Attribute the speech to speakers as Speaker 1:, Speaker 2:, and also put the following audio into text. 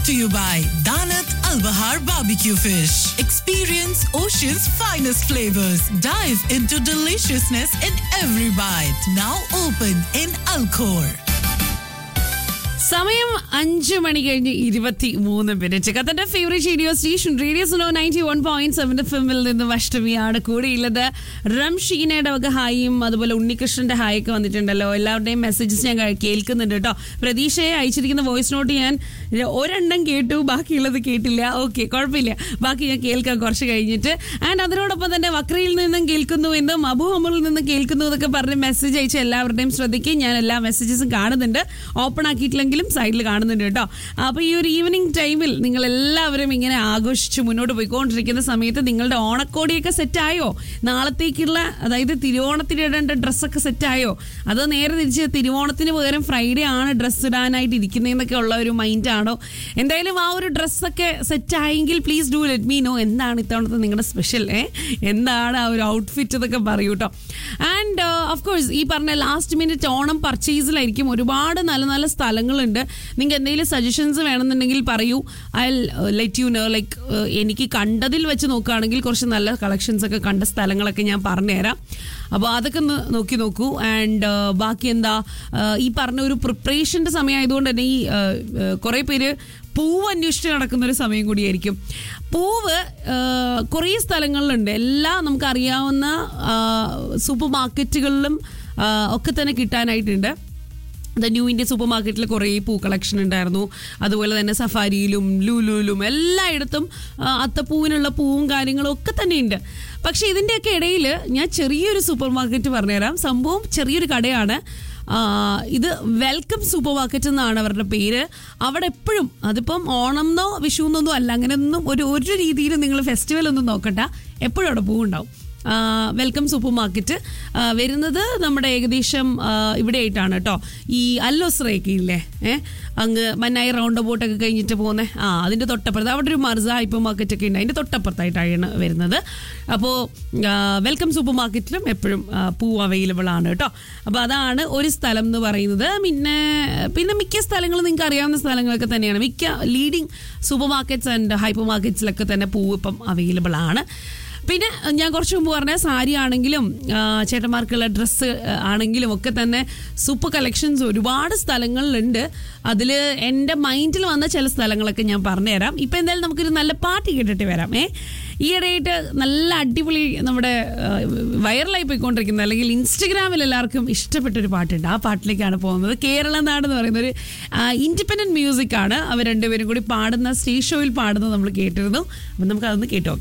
Speaker 1: to you by Danat Al Bahar Barbecue Fish. Experience Ocean's finest flavors. Dive into deliciousness in every bite. Now open in Alcor.
Speaker 2: സമയം അഞ്ചു മണി കഴിഞ്ഞ് ഇരുപത്തി മൂന്ന് minute കത്തന്റെ favourite radio station radio Suno ninety one point seven ഫിമിൽ നിന്ന് അഷ്ടമിയാണ് കൂടെയുള്ളത് റംഷീനയുടെ വക ഹായും അതുപോലെ ഉണ്ണികൃഷ്ണന്റെ ഹായ് ഒക്കെ വന്നിട്ടുണ്ടല്ലോ എല്ലാവരുടെയും മെസ്സേജസ് ഞാൻ കേ- കേൾക്കുന്നുണ്ട് കേട്ടോ പ്രതീക്ഷയെ അയച്ചിരിക്കുന്ന വോയിസ് നോട്ട് ഞാൻ ഒരെണ്ണം കേട്ടു ബാക്കിയുള്ളത് കേട്ടില്ല ഓക്കെ കുഴപ്പമില്ല ബാക്കി ഞാൻ കേൾക്കാം കുറച്ച് കഴിഞ്ഞിട്ട് ആൻഡ് അതിനോടൊപ്പം തന്നെ വക്രയിൽ നിന്നും കേൾക്കുന്നു എന്നും അബു ഹമറിൽ നിന്നും കേൾക്കുന്നു എന്നൊക്കെ പറഞ്ഞ് മെസ്സേജ് അയച്ച എല്ലാവരുടെയും ശ്രദ്ധിക്കും ഞാൻ എല്ലാ മെസ്സേജസും കാണുന്നുണ്ട് ഓപ്പൺ ആക്കിയിട്ടില്ലെങ്കിലും സൈഡിൽ കാണുന്നുണ്ട് കേട്ടോ അപ്പോൾ ഈ ഒരു ഈവനിങ് ടൈമിൽ നിങ്ങൾ എല്ലാവരും ഇങ്ങനെ ആഘോഷിച്ച് മുന്നോട്ട് പോയിക്കൊണ്ടിരിക്കുന്ന സമയത്ത് നിങ്ങളുടെ ഓണക്കോടിയൊക്കെ സെറ്റായോ നാളത്തേക്കുള്ള അതായത് തിരുവോണത്തിന് ഇടേണ്ട ഡ്രസ്സൊക്കെ സെറ്റായോ അതോ നേരെ തിരിച്ച് തിരുവോണത്തിന് പകരം ഫ്രൈഡേ ആണ് ഡ്രസ്സ് ഇടാനായിട്ട് ഇരിക്കുന്നതെന്നൊക്കെ ഉള്ള ഒരു മൈൻഡാണോ എന്തായാലും ആ ഒരു ഡ്രസ്സൊക്കെ സെറ്റായെങ്കിൽ please do let me know എന്താണ് ഇത്തവണത്തെ നിങ്ങളുടെ സ്പെഷ്യൽ ഏ എന്താണ് ആ ഒരു ഔട്ട്ഫിറ്റ് എന്നൊക്കെ പറയൂ കേട്ടോ ആൻഡ് ഓഫ് കോഴ്സ് ഈ പറഞ്ഞ ലാസ്റ്റ് മിനിറ്റ് ഓണം പർച്ചേസിലായിരിക്കും ഒരുപാട് നല്ല നല്ല സ്ഥലങ്ങളുണ്ട് നിങ്ങൾക്ക് എന്തെങ്കിലും സജഷൻസ് വേണമെന്നുണ്ടെങ്കിൽ പറയൂ I let you know like എനിക്ക് കണ്ടതിൽ വെച്ച് നോക്കുകയാണെങ്കിൽ കുറച്ച് നല്ല കളക്ഷൻസ് ഒക്കെ കണ്ട സ്ഥലങ്ങളൊക്കെ ഞാൻ പറഞ്ഞുതരാം അപ്പോൾ അതൊക്കെ ഒന്ന് നോക്കി നോക്കൂ ആൻഡ് ബാക്കി എന്താ uh, ഈ പറഞ്ഞ ഒരു പ്രിപ്പറേഷൻ്റെ സമയമായതുകൊണ്ട് തന്നെ ഈ കുറേ പേര് പൂവ് അന്വേഷിച്ച് നടക്കുന്ന ഒരു സമയം കൂടിയായിരിക്കും പൂവ് കുറേ സ്ഥലങ്ങളിലുണ്ട് എല്ലാം നമുക്കറിയാവുന്ന സൂപ്പർ മാർക്കറ്റുകളിലും ആ, ഒക്കെ തന്നെ കിട്ടാനായിട്ടുണ്ട് ദ ന്യൂ ഇന്ത്യ സൂപ്പർ മാർക്കറ്റിൽ കുറേ പൂ കളക്ഷൻ ഉണ്ടായിരുന്നു അതുപോലെ തന്നെ സഫാരിയിലും ലുലുലും എല്ലായിടത്തും ആ, അത്തപ്പൂവിനുള്ള പൂവും കാര്യങ്ങളും ഒക്കെ തന്നെയുണ്ട് പക്ഷേ ഇതിൻ്റെയൊക്കെ ഇടയിൽ ഞാൻ ചെറിയൊരു സൂപ്പർ മാർക്കറ്റ് പറഞ്ഞുതരാം സംഭവം ചെറിയൊരു കടയാണ് ആ, ഇത് വെൽക്കം സൂപ്പർ മാർക്കറ്റ് എന്നാണ് അവരുടെ പേര് അവിടെ എപ്പോഴും അതിപ്പം ഓണം എന്നോ വിഷു എന്നൊന്നും അല്ല അങ്ങനെയൊന്നും ഒരു ഒരു രീതിയിലും നിങ്ങൾ ഫെസ്റ്റിവൽ ഒന്നും നോക്കണ്ട എപ്പോഴും അവിടെ പൂവുണ്ടാവും ആ, വെൽക്കം സൂപ്പർ മാർക്കറ്റ് ആ, വരുന്നത് നമ്മുടെ ഏകദേശം ആ, ഇവിടെ ആയിട്ടാണ് കേട്ടോ ഈ അല്ലോസ്രയൊക്കെ ഇല്ലേ ഏ അങ്ങ് മന്നായി റൗണ്ട് ബോട്ടൊക്കെ കഴിഞ്ഞിട്ട് പോകുന്നത് ആ അതിൻ്റെ തൊട്ടപ്പുറത്ത് അവിടെ ഒരു മർസ ഹൈപ്പർ മാർക്കറ്റ് ഒക്കെ ഉണ്ട് അതിൻ്റെ തൊട്ടപ്പുറത്തായിട്ടാണ് വരുന്നത് അപ്പോൾ വെൽക്കം സൂപ്പർ മാർക്കറ്റിലും എപ്പോഴും ആ, പൂ അവൈലബിൾ ആണ് കേട്ടോ അപ്പോൾ അതാണ് ഒരു സ്ഥലം എന്ന് പറയുന്നത് പിന്നെ പിന്നെ മിക്ക സ്ഥലങ്ങളും നിങ്ങൾക്ക് അറിയാവുന്ന സ്ഥലങ്ങളൊക്കെ തന്നെയാണ് മിക്ക ലീഡിങ് സൂപ്പർ മാർക്കറ്റ്സ് ആൻഡ് ഹൈപ്പർ മാർക്കറ്റ്സിലൊക്കെ തന്നെ പൂ ഇപ്പം അവൈലബിൾ ആണ് പിന്നെ ഞാൻ കുറച്ച് മുമ്പ് പറഞ്ഞ സാരി ആണെങ്കിലും ആ, ചേട്ടന്മാർക്കുള്ള ഡ്രസ്സ് ആണെങ്കിലും ഒക്കെ തന്നെ സൂപ്പർ കളക്ഷൻസ് ഒരുപാട് സ്ഥലങ്ങളിലുണ്ട് അതിൽ എൻ്റെ മൈൻഡിൽ വന്ന ചില സ്ഥലങ്ങളൊക്കെ ഞാൻ പറഞ്ഞുതരാം ഇപ്പം എന്തായാലും നമുക്കൊരു നല്ല പാട്ട് കേട്ടിട്ട് വരാം ഏ ഈയിടെയായിട്ട് നല്ല അടിപൊളി നമ്മുടെ ആ, വൈറലായി പോയിക്കൊണ്ടിരിക്കുന്ന അല്ലെങ്കിൽ ഇൻസ്റ്റഗ്രാമിൽ എല്ലാവർക്കും ഇഷ്ടപ്പെട്ടൊരു പാട്ടുണ്ട് ആ പാട്ടിലേക്കാണ് പോകുന്നത് കേരള നാട് എന്ന് പറയുന്ന ഒരു ഇൻഡിപെൻഡൻറ്റ് മ്യൂസിക് ആണ് അവർ രണ്ടുപേരും കൂടി പാടുന്ന സ്റ്റേജ് ഷോയിൽ പാടുന്നത് നമ്മൾ കേട്ടിരുന്നു അപ്പം നമുക്ക് അതൊന്ന് കേട്ടു നോക്കാം